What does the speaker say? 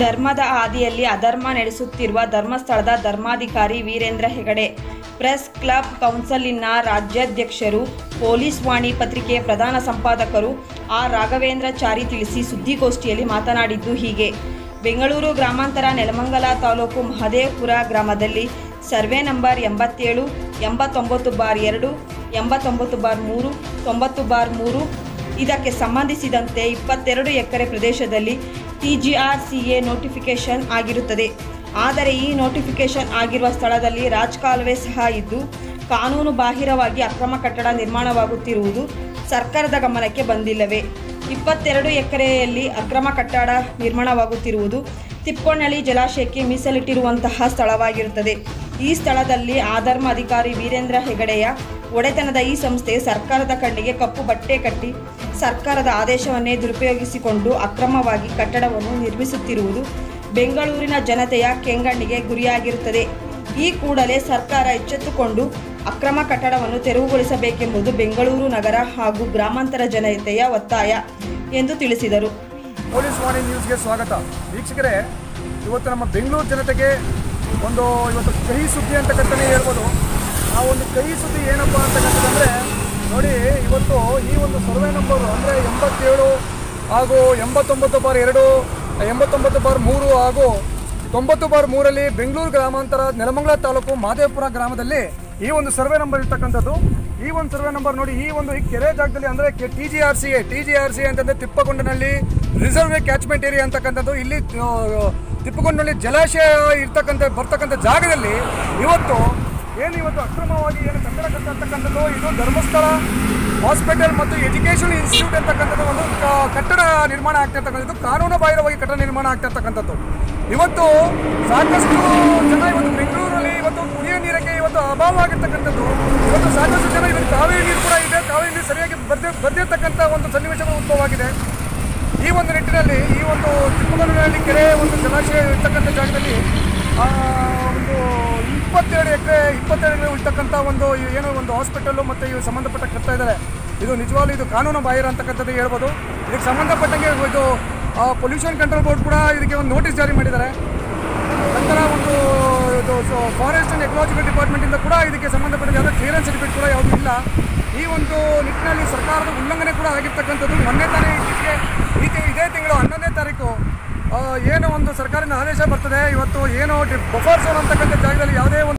ಧರ್ಮದ ಹಾದಿಯಲ್ಲಿ ಅಧರ್ಮ ನಡೆಸುತ್ತಿರುವ ಧರ್ಮಸ್ಥಳದ ಧರ್ಮಾಧಿಕಾರಿ ವೀರೇಂದ್ರ ಹೆಗಡೆ ಪ್ರೆಸ್ ಕ್ಲಬ್ ಕೌನ್ಸಿಲಿನ ರಾಜ್ಯಾಧ್ಯಕ್ಷರು ಪೊಲೀಸ್ ವಾಣಿ ಪತ್ರಿಕೆಯ ಪ್ರಧಾನ ಸಂಪಾದಕರು ಆರ್ ರಾಘವೇಂದ್ರಚಾರಿ ತಿಳಿಸಿ ಸುದ್ದಿಗೋಷ್ಠಿಯಲ್ಲಿ ಮಾತನಾಡಿದ್ದು ಹೀಗೆ ಬೆಂಗಳೂರು ಗ್ರಾಮಾಂತರ ನೆಲಮಂಗಲ ತಾಲೂಕು ಮಹದೇವಪುರ ಗ್ರಾಮದಲ್ಲಿ ಸರ್ವೆ ನಂಬರ್ ಎಂಬತ್ತೇಳು ಎಂಬತ್ತೊಂಬತ್ತು ಬಾರ್ ಎರಡು ಎಂಬತ್ತೊಂಬತ್ತು ಬಾರ್ ಮೂರು ತೊಂಬತ್ತು ಬಾರ್ ಮೂರು ಇದಕ್ಕೆ ಸಂಬಂಧಿಸಿದಂತೆ ಇಪ್ಪತ್ತೆರಡು ಎಕರೆ ಪ್ರದೇಶದಲ್ಲಿ ಟಿಜಿಆರ್ ಸಿಎ ನೋಟಿಫಿಕೇಶನ್ ಆಗಿರುತ್ತದೆ ಆದರೆ ಈ ನೋಟಿಫಿಕೇಶನ್ ಆಗಿರುವ ಸ್ಥಳದಲ್ಲಿ ರಾಜಕಾಲುವೆ ಸಹ ಇದ್ದು ಕಾನೂನು ಬಾಹಿರವಾಗಿ ಅಕ್ರಮ ಕಟ್ಟಡ ನಿರ್ಮಾಣವಾಗುತ್ತಿರುವುದು ಸರ್ಕಾರದ ಗಮನಕ್ಕೆ ಬಂದಿಲ್ಲವೇ ಇಪ್ಪತ್ತೆರಡು ಎಕರೆಯಲ್ಲಿ ಅಕ್ರಮ ಕಟ್ಟಡ ನಿರ್ಮಾಣವಾಗುತ್ತಿರುವುದು ತಿಪ್ಪೊನ್ನಳ್ಳಿ ಜಲಾಶಯಕ್ಕೆ ಮೀಸಲಿಟ್ಟಿರುವಂತಹ ಸ್ಥಳವಾಗಿರುತ್ತದೆ ಈ ಸ್ಥಳದಲ್ಲಿ ಆಧರ್ಮ ಅಧಿಕಾರಿ ವೀರೇಂದ್ರ ಹೆಗಡೆಯ ಒಡೆತನದ ಈ ಸಂಸ್ಥೆ ಸರ್ಕಾರದ ಕಣ್ಣಿಗೆ ಕಪ್ಪು ಬಟ್ಟೆ ಕಟ್ಟಿ ಸರ್ಕಾರದ ಆದೇಶವನ್ನೇ ದುರುಪಯೋಗಿಸಿಕೊಂಡು ಅಕ್ರಮವಾಗಿ ಕಟ್ಟಡವನ್ನು ನಿರ್ಮಿಸುತ್ತಿರುವುದು ಬೆಂಗಳೂರಿನ ಜನತೆಯ ಕೆಂಗಣ್ಣಿಗೆ ಗುರಿಯಾಗಿರುತ್ತದೆ ಈ ಕೂಡಲೇ ಸರ್ಕಾರ ಎಚ್ಚೆತ್ತುಕೊಂಡು ಅಕ್ರಮ ಕಟ್ಟಡವನ್ನು ತೆರವುಗೊಳಿಸಬೇಕೆಂಬುದು ಬೆಂಗಳೂರು ನಗರ ಹಾಗೂ ಗ್ರಾಮಾಂತರ ಜನತೆಯ ಒತ್ತಾಯ ಎಂದು ತಿಳಿಸಿದರು ಪೊಲೀಸ್ ವಾಣಿ ನ್ಯೂಸ್ಗೆ ಸ್ವಾಗತ ವೀಕ್ಷಕರೇ ಇವತ್ತು ನಮ್ಮ ಬೆಂಗಳೂರು ಜನತೆಗೆ ಒಂದು ಇವತ್ತು ಕಹಿ ಸುದ್ದಿ ಅಂತಕ್ಕಂತಲೇ ಹೇಳ್ಬೋದು ಆ ಒಂದು ಕಹಿ ಸುದ್ದಿ ಏನಪ್ಪ ಅಂತಕ್ಕಂಥದ್ದಂದರೆ ನೋಡಿ ಇವತ್ತು ಈ ಒಂದು ಸರ್ವೆ ನಂಬರು ಅಂದರೆ ಎಂಬತ್ತೇಳು ಹಾಗೂ ಎಂಬತ್ತೊಂಬತ್ತು ಬಾರ್ ಎರಡು ಎಂಬತ್ತೊಂಬತ್ತು ಬಾರ್ ಮೂರು ಹಾಗೂ ತೊಂಬತ್ತು ಬಾರ್ ಮೂರಲ್ಲಿ ಬೆಂಗಳೂರು ಗ್ರಾಮಾಂತರ ನೆಲಮಂಗಲ ತಾಲೂಕು ಮಾದೇವಪುರ ಗ್ರಾಮದಲ್ಲಿ ಈ ಒಂದು ಸರ್ವೆ ನಂಬರ್ ಇರ್ತಕ್ಕಂಥದ್ದು ಈ ಒಂದು ಸರ್ವೆ ನಂಬರ್ ನೋಡಿ ಈ ಒಂದು ಈ ಕೆರೆ ಜಾಗದಲ್ಲಿ ಅಂದರೆ T G R C A T G R C ಅಂತಂದರೆ ತಿಪ್ಪಗೊಂಡನಲ್ಲಿ ರಿಸರ್ವ್ ಕ್ಯಾಚ್ಮೆಂಟ್ ಏರಿಯಾ ಅಂತಕ್ಕಂಥದ್ದು ಇಲ್ಲಿ ಆ, ತಿಪ್ಪಗೊಂಡನಲ್ಲಿ ಜಲಾಶಯ ಇರ್ತಕ್ಕಂಥ ಬರ್ತಕ್ಕಂಥ ಜಾಗದಲ್ಲಿ ಇವತ್ತು ಏನು ಇವತ್ತು ಅಕ್ರಮವಾಗಿ ಏನು ಕಟ್ಟಡ ಕಟ್ಟತಕ್ಕಂಥದ್ದು ಇದು ಧರ್ಮಸ್ಥಳ ಹಾಸ್ಪಿಟಲ್ ಮತ್ತು ಎಜುಕೇಷನ್ ಇನ್ಸ್ಟಿಟ್ಯೂಟ್ ಅಂತಕ್ಕಂಥದ್ದು ಒಂದು ಕ- ಕಟ್ಟಡ ನಿರ್ಮಾಣ ಆಗ್ತಿರ್ತಕ್ಕಂಥದ್ದು ಕಾನೂನು ಬಾಹಿರವಾಗಿ ಕಟ್ಟಡ ನಿರ್ಮಾಣ ಆಗ್ತಿರ್ತಕ್ಕಂಥದ್ದು ಇವತ್ತು ಸಾಕಷ್ಟು ಜನ ಇವತ್ತು ಬೆಂಗಳೂರಲ್ಲಿ ಇವತ್ತು ಕುಡಿಯೋ ನೀರಿಗೆ ಇವತ್ತು ಅಭಾವ ಆಗಿರ್ತಕ್ಕಂಥದ್ದು ಇವತ್ತು ಸಾಕಷ್ಟು ಜನ ಇವತ್ತು ಕಾವೇರಿ ನೀರು ಕೂಡ ಇದೆ ಕಾವೇರಿ ನೀರು ಸರಿಯಾಗಿ ಬರ್ದೇ ಬರ್ದಿರ್ತಕ್ಕಂಥ ಒಂದು ಸನ್ನಿವೇಶಗಳು ಉದ್ಭವವಾಗಿದೆ ಈ ಒಂದು ನಿಟ್ಟಿನಲ್ಲಿ ಈ ಒಂದು ಚಿಕ್ಕಮಗಳೂರಿನಲ್ಲಿ ಕೆರೆ ಒಂದು ಜಲಾಶಯ ಇರ್ತಕ್ಕಂಥ ಜಾಗದಲ್ಲಿ ಆ, ಒಂದು ಇಪ್ಪತ್ತೆರಡು ಎಕರೆ ಇಪ್ಪತ್ತೆರಡು ಎಕರೆ ಉಳ್ತಕ್ಕಂಥ ಒಂದು ಏನು ಒಂದು ಹಾಸ್ಪಿಟಲ್ಲು ಮತ್ತು ಇವು ಸಂಬಂಧಪಟ್ಟ ಕಟ್ತಾ ಇದ್ದಾರೆ ಇದು ನಿಜವಾಗ್ಲೂ ಇದು ಕಾನೂನು ಬಾಹಿರ ಅಂತಕ್ಕಂಥದ್ದು ಹೇಳ್ಬೋದು ಇದಕ್ಕೆ ಸಂಬಂಧಪಟ್ಟಂಗೆ ಇದು ಪೊಲ್ಯೂಷನ್ ಕಂಟ್ರೋಲ್ ಬೋರ್ಡ್ ಕೂಡ ಇದಕ್ಕೆ ಒಂದು ನೋಟಿಸ್ ಜಾರಿ ಮಾಡಿದ್ದಾರೆ ನಂತರ ಒಂದು ಇದು ಫಾರೆಸ್ಟ್ ಆ್ಯಂಡ್ ಎಕಲಾಜಿಕಲ್ ಡಿಪಾರ್ಟ್ಮೆಂಟಿಂದ ಕೂಡ ಇದಕ್ಕೆ ಸಂಬಂಧಪಟ್ಟ ಯಾವುದೇ ಕ್ಲಿಯರೆನ್ಸ್ ಸರ್ಟಿಫಿಕೇಟ್ ಕೂಡ ಯಾವುದೂ ಇಲ್ಲ ಈ ಒಂದು ನಿಟ್ಟಿನಲ್ಲಿ ಸರ್ಕಾರದ ಉಲ್ಲಂಘನೆ ಕೂಡ ಆಗಿರ್ತಕ್ಕಂಥದ್ದು ಮೊನ್ನೆ ತಾನೇ ಇತ್ತೀಚೆಗೆ ಈ ತಿ- ಇದೇ ತಿಂಗಳು ಹನ್ನೊಂದನೇ ತಾರೀಕು ಆ, ಏನು ಒಂದು ಸರ್ಕಾರದ ಆದೇಶ ಬರ್ತದೆ ಇವತ್ತು ಏನು ಬಫರ್ ಝೋನ್ ಅಂತಕ್ಕಂಥ ಜಾಗದಲ್ಲಿ ಯಾವುದೇ ಒಂದು